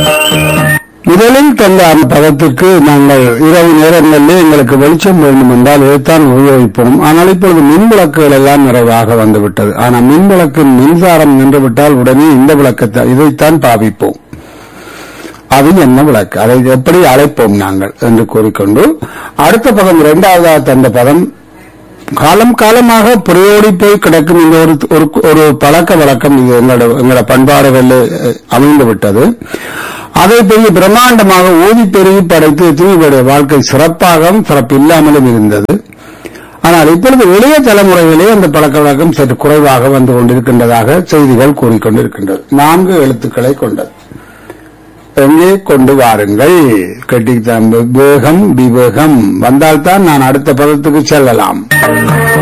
முதலில் தந்த அந்த பதத்துக்கு நாங்கள் இரவு நேரங்களிலே எங்களுக்கு வெளிச்சம் வேண்டும் என்றால் இதைத்தான் உபயோகிப்போம் ஆனால் இப்பொழுது மின் விளக்குகள் எல்லாம் நிறைவாக வந்துவிட்டது ஆனால் மின் விளக்கின் மின்சாரம் நின்றுவிட்டால் உடனே இந்த விளக்கத்தை இதைத்தான் பாவிப்போம் அது என்ன விளக்கு அதை எப்படி அழைப்போம் நாங்கள் என்று கூறிக்கொண்டு அடுத்த பதம் இரண்டாவதாக தந்த பதம் காலம் காலமாக புரையோடி போய் கிடக்கும் இந்த ஒரு ஒரு ஒரு பழக்க வழக்கம் இது எங்களோட எங்களோட பண்பாடுகளில் அஹ், அமைந்து விட்டது அதை பெரிய பிரம்மாண்டமாக ஊதி பெருகி படைத்து தூய்மையுடைய வாழ்க்கை சிறப்பாகவும் சிறப்பு இல்லாமலும் இருந்தது ஆனால் இப்பொழுது இளைய தலைமுறைகளே அந்த பழக்க வழக்கம் சற்று குறைவாக வந்து கொண்டிருக்கின்றதாக செய்திகள் கூறிக்கொண்டிருக்கின்றது நான்கு எழுத்துக்களை கொண்டது எங்கே கொண்டு வாருங்கள் கட்டித்தான் விவேகம் விவேகம் வந்தால்தான் நான் அடுத்த பதத்துக்கு செல்லலாம்